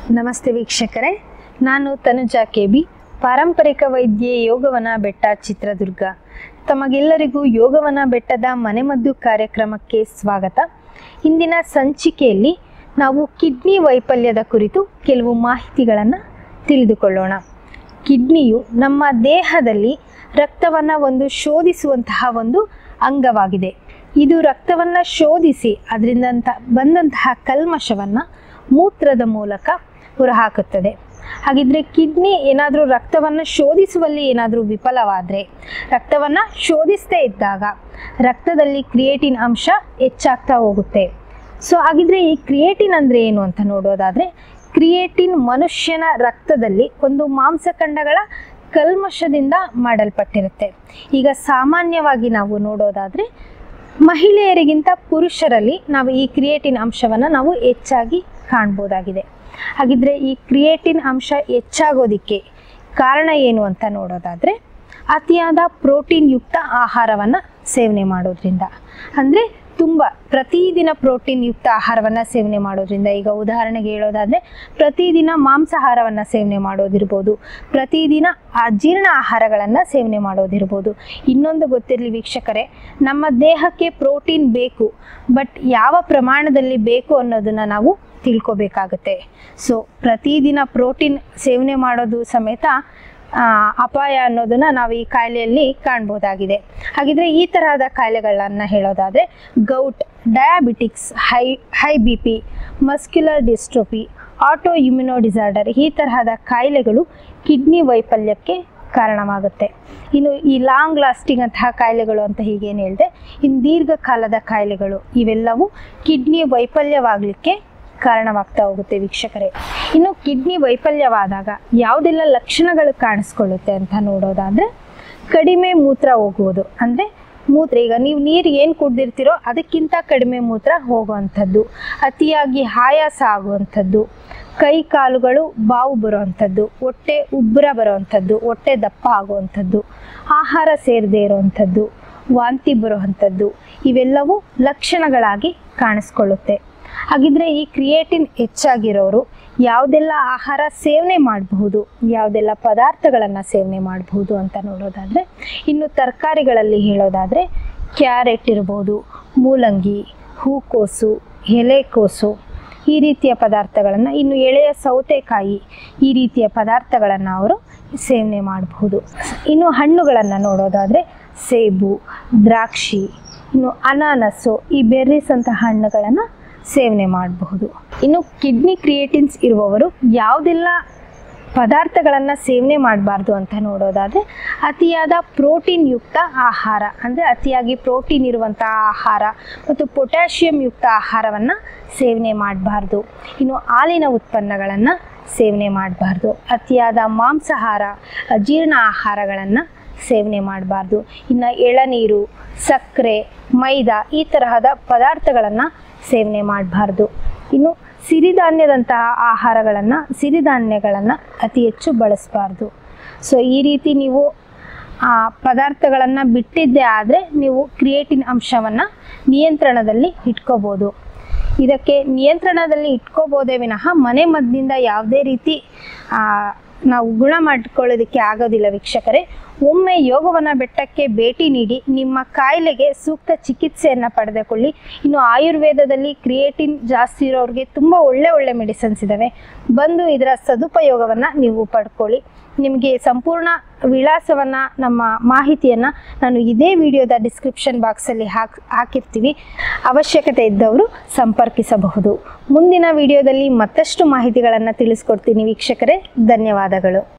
ನಮಸ್ತೆ ವೀಕ್ಷಕರೇ ನಾನು ತನುಜಾ ಕೆಬಿ ಪಾರಂಪರಿಕ ವೈದ್ಯೆ ಯೋಗವನ ಬೆಟ್ಟ ಚಿತ್ರದುರ್ಗ ತಮಗೆಲ್ಲರಿಗೂ ಯೋಗವನ ಬೆಟ್ಟದ ಮನೆಮದ್ದು ಕಾರ್ಯಕ್ರಮಕ್ಕೆ ಸ್ವಾಗತ ಇಂದಿನ ಸಂಚಿಕೆಯಲ್ಲಿ ನಾವು ಕಿಡ್ನಿ ವೈಫಲ್ಯದ ಕುರಿತು ಕೆಲವು ಮಾಹಿತಿಗಳನ್ನು ತಿಳಿದುಕೊಳ್ಳೋಣ ಕಿಡ್ನಿಯು ನಮ್ಮ ದೇಹದಲ್ಲಿ ರಕ್ತವನ್ನು ಒಂದು ಶೋಧಿಸುವಂತಹ ಒಂದು ಅಂಗವಾಗಿದೆ ಇದು ರಕ್ತವನ್ನು ಶೋಧಿಸಿ ಅದರಿಂದ ಬಂದಂತಹ ಕಲ್ಮಶವನ್ನು ಮೂತ್ರದ ಮೂಲಕ ಹೊರಹಾಕುತ್ತದೆ ಹಾಗಿದ್ರೆ ಕಿಡ್ನಿ ಏನಾದರೂ ರಕ್ತವನ್ನು ಶೋಧಿಸುವಲ್ಲಿ ಏನಾದರೂ ವಿಫಲವಾದರೆ ರಕ್ತವನ್ನು ಶೋಧಿಸದೇ ಇದ್ದಾಗ ರಕ್ತದಲ್ಲಿ ಕ್ರಿಯೇಟಿನ್ ಅಂಶ ಹೆಚ್ಚಾಗ್ತಾ ಹೋಗುತ್ತೆ ಸೊ ಹಾಗಿದ್ರೆ ಈ ಕ್ರಿಯೇಟಿನ್ ಅಂದರೆ ಏನು ಅಂತ ನೋಡೋದಾದರೆ ಕ್ರಿಯೇಟಿನ್ ಮನುಷ್ಯನ ರಕ್ತದಲ್ಲಿ ಒಂದು ಮಾಂಸಖಂಡಗಳ ಕಲ್ಮಶದಿಂದ ಮಾಡಲ್ಪಟ್ಟಿರುತ್ತೆ ಈಗ ಸಾಮಾನ್ಯವಾಗಿ ನಾವು ನೋಡೋದಾದರೆ ಮಹಿಳೆಯರಿಗಿಂತ ಪುರುಷರಲ್ಲಿ ನಾವು ಈ ಕ್ರಿಯೇಟಿನ್ ಅಂಶವನ್ನು ನಾವು ಹೆಚ್ಚಾಗಿ ಕಾಣ್ಬೋದಾಗಿದೆ ಹಾಗಿದ್ರೆ ಈ ಕ್ರಿಯೇಟಿನ್ ಅಂಶ ಹೆಚ್ಚಾಗೋದಿಕ್ಕೆ ಕಾರಣ ಏನು ಅಂತ ನೋಡೋದಾದರೆ ಅತಿಯಾದ ಪ್ರೋಟೀನ್ ಯುಕ್ತ ಆಹಾರವನ್ನು ಸೇವನೆ ಮಾಡೋದ್ರಿಂದ ಅಂದರೆ ತುಂಬ ಪ್ರತಿದಿನ ಪ್ರೋಟೀನ್ ಯುಕ್ತ ಆಹಾರವನ್ನು ಸೇವನೆ ಮಾಡೋದ್ರಿಂದ ಈಗ ಉದಾಹರಣೆಗೆ ಹೇಳೋದಾದರೆ ಪ್ರತಿದಿನ ಮಾಂಸಾಹಾರವನ್ನು ಸೇವನೆ ಮಾಡೋದಿರ್ಬೋದು ಪ್ರತಿದಿನ ಅಜೀರ್ಣ ಆಹಾರಗಳನ್ನು ಸೇವನೆ ಮಾಡೋದಿರ್ಬೋದು ಇನ್ನೊಂದು ಗೊತ್ತಿರಲಿ ವೀಕ್ಷಕರೇ ನಮ್ಮ ದೇಹಕ್ಕೆ ಪ್ರೋಟೀನ್ ಬೇಕು ಬಟ್ ಯಾವ ಪ್ರಮಾಣದಲ್ಲಿ ಬೇಕು ಅನ್ನೋದನ್ನು ನಾವು ತಿಳ್ಕೊಬೇಕಾಗತ್ತೆ ಸೊ ಪ್ರತಿದಿನ ಪ್ರೋಟೀನ್ ಸೇವನೆ ಮಾಡೋದು ಸಮೇತ ಆ, ಅಪಾಯ ಅನ್ನೋದನ್ನ ನಾವು ಈ ಕಾಯಿಲೆಯಲ್ಲಿ ಕಾಣ್ಬೋದಾಗಿದೆ ಹಾಗಿದ್ರೆ ಈ ತರಹದ ಕಾಯಿಲೆಗಳನ್ನ ಹೇಳೋದಾದರೆ gout diabetics high high B P muscular dystrophy auto immuno disorder ಈ ತರಹದ ಕಾಯಿಲೆಗಳು ಕಿಡ್ನಿ ವೈಫಲ್ಯಕ್ಕೆ ಕಾರಣವಾಗುತ್ತೆ ಇನ್ನು ಈ ಲಾಂಗ್ ಲಾಸ್ಟಿಂಗ್ ಅಂತಹ ಕಾಯಿಲೆಗಳು ಅಂತ ಹೀಗೇನು ಹೇಳಿದೆ ಇನ್ನು ದೀರ್ಘಕಾಲದ ಕಾಯಿಲೆಗಳು ಇವೆಲ್ಲವೂ ಕಿಡ್ನಿ ವೈಫಲ್ಯವಾಗಲಿಕ್ಕೆ ಕಾರಣವಾಗ್ತಾ ಹೋಗುತ್ತೆ ವೀಕ್ಷಕರೇ ಇನ್ನು ಕಿಡ್ನಿ ವೈಫಲ್ಯವಾದಾಗ ಯಾವುದೆಲ್ಲ ಲಕ್ಷಣಗಳು ಕಾಣಿಸ್ಕೊಳ್ಳುತ್ತೆ ಅಂತ ನೋಡೋದಾದರೆ ಕಡಿಮೆ ಮೂತ್ರ ಹೋಗುವುದು ಅಂದರೆ ಮೂತ್ರ ಈಗ ನೀವು ನೀರು ಏನು ಕುಡ್ದಿರ್ತೀರೋ ಅದಕ್ಕಿಂತ ಕಡಿಮೆ ಮೂತ್ರ ಹೋಗುವಂಥದ್ದು ಅತಿಯಾಗಿ ಆಯಾಸ ಆಗುವಂಥದ್ದು ಕೈ ಕಾಲುಗಳು ಬಾವು ಬರುವಂಥದ್ದು ಹೊಟ್ಟೆ ಉಬ್ಬರ ಬರುವಂಥದ್ದು ಹೊಟ್ಟೆ ದಪ್ಪ ಆಗುವಂಥದ್ದು ಆಹಾರ ಸೇರದೇ ಇರುವಂಥದ್ದು ವಾಂತಿ ಬರುವಂಥದ್ದು ಇವೆಲ್ಲವೂ ಲಕ್ಷಣಗಳಾಗಿ ಕಾಣಿಸ್ಕೊಳ್ಳುತ್ತೆ ಹಾಗಿದ್ರೆ ಈ ಕ್ರಿಯೇಟಿನ್ ಹೆಚ್ಚಾಗಿರೋರು ಯಾವುದೆಲ್ಲ ಆಹಾರ ಸೇವನೆ ಮಾಡಬಹುದು ಯಾವುದೆಲ್ಲ ಪದಾರ್ಥಗಳನ್ನು ಸೇವನೆ ಮಾಡಬಹುದು ಅಂತ ನೋಡೋದಾದರೆ ಇನ್ನು ತರಕಾರಿಗಳಲ್ಲಿ ಹೇಳೋದಾದರೆ ಕ್ಯಾರೆಟ್ ಇರ್ಬೋದು ಮೂಲಂಗಿ ಹೂಕೋಸು ಎಲೆಕೋಸು ಈ ರೀತಿಯ ಪದಾರ್ಥಗಳನ್ನು ಇನ್ನು ಎಳೆಯ ಸೌತೆಕಾಯಿ ಈ ರೀತಿಯ ಪದಾರ್ಥಗಳನ್ನು ಅವರು ಸೇವನೆ ಮಾಡಬಹುದು ಇನ್ನು ಹಣ್ಣುಗಳನ್ನು ನೋಡೋದಾದರೆ ಸೇಬು ದ್ರಾಕ್ಷಿ ಇನ್ನು ಅನಾನಸ್ಸು ಈ ಬೆರ್ರೀಸ್ ಅಂತ ಹಣ್ಣುಗಳನ್ನು ಸೇವನೆ ಮಾಡಬಹುದು ಇನ್ನು ಕಿಡ್ನಿ ಕ್ರಿಯೇಟಿನ್ಸ್ ಇರುವವರು ಯಾವುದೆಲ್ಲ ಪದಾರ್ಥಗಳನ್ನು ಸೇವನೆ ಮಾಡಬಾರ್ದು ಅಂತ ನೋಡೋದಾದರೆ ಅತಿಯಾದ ಪ್ರೋಟೀನ್ ಯುಕ್ತ ಆಹಾರ ಅಂದರೆ ಅತಿಯಾಗಿ ಪ್ರೋಟೀನ್ ಇರುವಂತಹ ಆಹಾರ ಮತ್ತು ಪೊಟ್ಯಾಷಿಯಂ ಯುಕ್ತ ಆಹಾರವನ್ನು ಸೇವನೆ ಮಾಡಬಾರ್ದು ಇನ್ನು ಹಾಲಿನ ಉತ್ಪನ್ನಗಳನ್ನು ಸೇವನೆ ಮಾಡಬಾರ್ದು ಅತಿಯಾದ ಮಾಂಸಾಹಾರ ಅಜೀರ್ಣ ಆಹಾರಗಳನ್ನು ಸೇವನೆ ಮಾಡಬಾರ್ದು ಇನ್ನು ಎಳನೀರು ಸಕ್ಕರೆ ಮೈದಾ ಈ ತರಹದ ಪದಾರ್ಥಗಳನ್ನು ಸೇವನೆ ಮಾಡಬಾರ್ದು ಇನ್ನು ಸಿರಿಧಾನ್ಯದಂತಹ ಆಹಾರಗಳನ್ನು ಸಿರಿಧಾನ್ಯಗಳನ್ನು ಅತಿ ಹೆಚ್ಚು ಬಳಸಬಾರ್ದು ಸೊ ಈ ರೀತಿ ನೀವು ಆ ಪದಾರ್ಥಗಳನ್ನು ಬಿಟ್ಟಿದ್ದೇ ಆದರೆ ನೀವು ಕ್ರಿಯೇಟಿನ್ ಅಂಶವನ್ನು ನಿಯಂತ್ರಣದಲ್ಲಿ ಇಟ್ಕೋಬೋದು ಇದಕ್ಕೆ ನಿಯಂತ್ರಣದಲ್ಲಿ ಇಟ್ಕೋಬೋದೇ ವಿನಃ ಮನೆ ಮದ್ದಿಂದ ಯಾವುದೇ ರೀತಿ ಆ, ನಾವು ಗುಣ ಮಾಡಿಕೊಳ್ಳೋದಕ್ಕೆ ಆಗೋದಿಲ್ಲ ವೀಕ್ಷಕರೇ ಒಮ್ಮೆ ಯೋಗವನ ಬೆಟ್ಟಕ್ಕೆ ಭೇಟಿ ನೀಡಿ ನಿಮ್ಮ ಕಾಯಿಲೆಗೆ ಸೂಕ್ತ ಚಿಕಿತ್ಸೆಯನ್ನು ಪಡೆದುಕೊಳ್ಳಿ ಇನ್ನು ಆಯುರ್ವೇದದಲ್ಲಿ ಕ್ರಿಯೇಟಿನ್ ಜಾಸ್ತಿ ಇರೋರಿಗೆ ತುಂಬ ಒಳ್ಳೆ ಒಳ್ಳೆ ಮೆಡಿಸಿನ್ಸ್ ಇದ್ದಾವೆ ಬಂದು ಇದರ ಸದುಪಯೋಗವನ್ನು ನೀವು ಪಡ್ಕೊಳ್ಳಿ ನಿಮಗೆ ಸಂಪೂರ್ಣ ವಿಳಾಸವನ್ನು ನಮ್ಮ ಮಾಹಿತಿಯನ್ನು ನಾನು ಇದೇ ವಿಡಿಯೋದ ಡಿಸ್ಕ್ರಿಪ್ಷನ್ ಬಾಕ್ಸಲ್ಲಿ ಹಾಕ್ ಹಾಕಿರ್ತೀವಿ ಅವಶ್ಯಕತೆ ಇದ್ದವರು ಸಂಪರ್ಕಿಸಬಹುದು ಮುಂದಿನ ವಿಡಿಯೋದಲ್ಲಿ ಮತ್ತಷ್ಟು ಮಾಹಿತಿಗಳನ್ನು ತಿಳಿಸ್ಕೊಡ್ತೀನಿ ವೀಕ್ಷಕರೇ ಧನ್ಯವಾದಗಳು